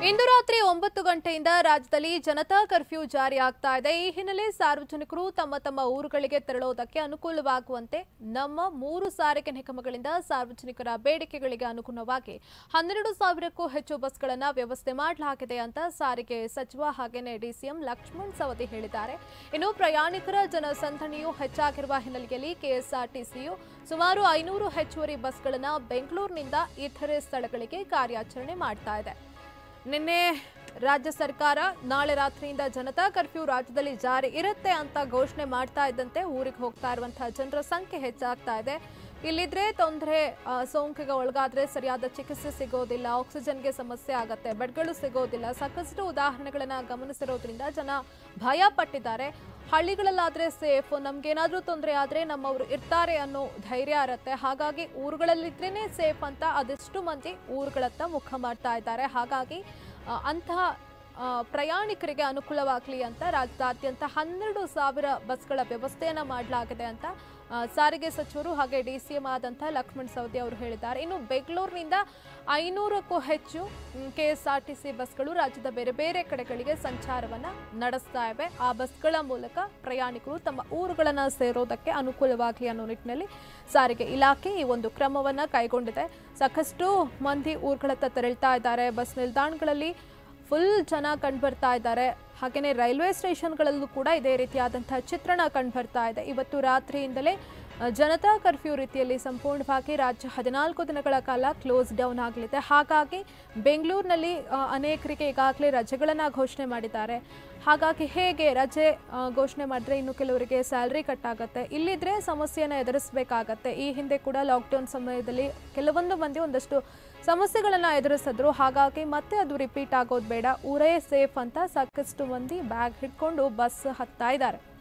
ಇಂದು ರಾತ್ರಿ ಒಂಬತ್ತು ಗಂಟೆಯಿಂದ ರಾಜ್ಯದಲ್ಲಿ ಜನತಾ ಕರ್ಫ್ಯೂ ಜಾರಿ ಆಗ್ತಾ ಇದೆ ಈ ಹಿನ್ನೆಲೆ ಸಾರ್ವಜನಿಕರು ತಮ್ಮ ತಮ್ಮ ಊರುಗಳಿಗೆ ತೆರಳುವುದಕ್ಕೆ ಅನುಕೂಲವಾಗುವಂತೆ ನಮ್ಮ ಮೂರು ಸಾರಿಗೆ ನಿಗಮಗಳಿಂದ ಸಾರ್ವಜನಿಕರ ಬೇಡಿಕೆಗಳಿಗೆ ಅನುಗುಣವಾಗಿ ಹನ್ನೆರಡು ಸಾವಿರಕ್ಕೂ ಹೆಚ್ಚು ಬಸ್ಗಳನ್ನು ವ್ಯವಸ್ಥೆ ಮಾಡಲಾಗಿದೆ ಅಂತ ಸಾರಿಗೆ ಸಚಿವ ಹಾಗೇನೆ ಡಿಸಿಎಂ ಲಕ್ಷ್ಮಣ್ ಸವದಿ ಹೇಳಿದ್ದಾರೆ ಇನ್ನು ಪ್ರಯಾಣಿಕರ ಜನಸಂದಣಿಯು ಹೆಚ್ಚಾಗಿರುವ ಹಿನ್ನೆಲೆಯಲ್ಲಿ ಕೆಎಸ್ಆರ್ಟಿಸಿಯು ಸುಮಾರು ಐನೂರು ಹೆಚ್ಚುವರಿ ಬಸ್ಗಳನ್ನು ಬೆಂಗಳೂರಿನಿಂದ ಇತರೆ ಸ್ಥಳಗಳಿಗೆ ಕಾರ್ಯಾಚರಣೆ ಮಾಡ್ತಾ ಇದೆ ನಿನ್ನೆ ರಾಜ್ಯ ಸರ್ಕಾರ ನಾಳೆ ರಾತ್ರಿಯಿಂದ ಜನತಾ ಕರ್ಫ್ಯೂ ರಾಜ್ಯದಲ್ಲಿ ಜಾರಿ ಇರುತ್ತೆ ಅಂತ ಘೋಷಣೆ ಮಾಡ್ತಾ ಇದ್ದಂತೆ ಊರಿಗೆ ಹೋಗ್ತಾ ಇರುವಂತಹ ಜನರ ಸಂಖ್ಯೆ ಹೆಚ್ಚಾಗ್ತಾ ಇದೆ ಇಲ್ಲಿದ್ರೆ ತೊಂದರೆ ಸೋಂಕಿಗೆ ಒಳಗಾದ್ರೆ ಸರಿಯಾದ ಚಿಕಿತ್ಸೆ ಸಿಗೋದಿಲ್ಲ ಆಕ್ಸಿಜನ್ಗೆ ಸಮಸ್ಯೆ ಆಗತ್ತೆ ಬೆಡ್ಗಳು ಸಿಗೋದಿಲ್ಲ ಸಾಕಷ್ಟು ಉದಾಹರಣೆಗಳನ್ನ ಗಮನಿಸಿರೋದ್ರಿಂದ ಜನ ಭಯ ಪಟ್ಟಿದ್ದಾರೆ ಹಳ್ಳಿಗಳಲ್ಲಾದ್ರೆ ಸೇಫ್ ನಮ್ಗೇನಾದ್ರೂ ತೊಂದರೆ ಆದ್ರೆ ನಮ್ಮವರು ಇರ್ತಾರೆ ಅನ್ನೋ ಧೈರ್ಯ ಇರುತ್ತೆ ಹಾಗಾಗಿ ಊರುಗಳಲ್ಲಿದ್ರೇನೆ ಸೇಫ್ ಅಂತ ಅದೆಷ್ಟು ಮಂದಿ ಊರುಗಳತ್ತ ಮುಖ ಮಾಡ್ತಾ ಇದ್ದಾರೆ ಹಾಗಾಗಿ ಆ, ಅಂತಹ ಆ, ಪ್ರಯಾಣಿಕರಿಗೆ ಅನುಕೂಲವಾಗಲಿ ಅಂತ ರಾಜ್ಯದಾದ್ಯಂತ ಹನ್ನೆರಡು ಸಾವಿರ ಬಸ್ಗಳ ವ್ಯವಸ್ಥೆಯನ್ನ ಮಾಡಲಾಗಿದೆ ಅಂತ ಆ, ಸಾರಿಗೆ ಸಚಿವರು ಹಾಗೆ ಡಿ ಸಿ ಎಂ ಆದಂಥ ಲಕ್ಷ್ಮಣ್ ಸವದಿ ಅವರು ಹೇಳಿದ್ದಾರೆ ಇನ್ನು ಬೆಂಗಳೂರಿನಿಂದ ಐನೂರಕ್ಕೂ ಹೆಚ್ಚು K S R T C ಬಸ್ಗಳು ರಾಜ್ಯದ ಬೇರೆ ಬೇರೆ ಕಡೆಗಳಿಗೆ ಸಂಚಾರವನ್ನ ನಡೆಸ್ತಾ ಇವೆ ಆ ಬಸ್ಗಳ ಮೂಲಕ ಪ್ರಯಾಣಿಕರು ತಮ್ಮ ಊರುಗಳನ್ನು ಸೇರೋದಕ್ಕೆ ಅನುಕೂಲವಾಗಲಿ ಅನ್ನೋ ನಿಟ್ಟಿನಲ್ಲಿ ಸಾರಿಗೆ ಇಲಾಖೆ ಈ ಒಂದು ಕ್ರಮವನ್ನ ಕೈಗೊಂಡಿದೆ ಸಾಕಷ್ಟು ಮಂದಿ ಊರುಗಳತ್ತ ತೆರಳ್ತಾ ಇದ್ದಾರೆ ಬಸ್ ನಿಲ್ದಾಣಗಳಲ್ಲಿ ಫುಲ್ ಜನ ಕಂಡುಬರ್ತಾ ಇದ್ದಾರೆ ಹಾಗೆಯೇ ರೈಲ್ವೆ ಸ್ಟೇಷನ್ಗಳಲ್ಲೂ ಕೂಡ ಇದೇ ರೀತಿಯಾದಂತಹ ಚಿತ್ರಣ ಕಂಡುಬರ್ತಾ ಇದೆ ಇವತ್ತು ರಾತ್ರಿಯಿಂದಲೇ ಅ, ಜನತಾ ಕರ್ಫ್ಯೂ ರೀತಿಯಲ್ಲಿ ಸಂಪೂರ್ಣವಾಗಿ ರಾಜ್ಯ ಹದಿನಾಲ್ಕು ದಿನಗಳ ಕಾಲ ಕ್ಲೋಸ್ ಡೌನ್ ಆಗಲಿದೆ ಹಾಗಾಗಿ ಬೆಂಗಳೂರಿನಲ್ಲಿ ಅ, ಅನೇಕರಿಗೆ ಈಗಾಗಲೇ ರಜೆಗಳನ್ನು ಘೋಷಣೆ ಮಾಡಿದ್ದಾರೆ ಹಾಗಾಗಿ ಹೇಗೆ ರಜೆ ಆ, ಘೋಷಣೆ ಮಾಡಿದ್ರೆ ಇನ್ನು ಕೆಲವರಿಗೆ ಸ್ಯಾಲ್ರಿ ಕಟ್ ಆಗುತ್ತೆ ಇಲ್ಲಿದ್ರೆ ಸಮಸ್ಯೆಯನ್ನು ಎದುರಿಸಬೇಕಾಗತ್ತೆ ಈ ಹಿಂದೆ ಕೂಡ ಲಾಕ್ಡೌನ್ ಸಮಯದಲ್ಲಿ ಕೆಲವೊಂದು ಮಂದಿ ಒಂದಷ್ಟು ಸಮಸ್ಯೆಗಳನ್ನು ಎದುರಿಸಿದ್ರು ಹಾಗಾಗಿ ಮತ್ತೆ ಅದು ರಿಪೀಟ್ ಆಗೋದು ಬೇಡ ಊರೇ ಸೇಫ್ ಅಂತ ಸಾಕಷ್ಟು ಮಂದಿ ಬ್ಯಾಗ್ ಹಿಡ್ಕೊಂಡು ಬಸ್ ಹತ್ತಾ ಇದ್ದಾರೆ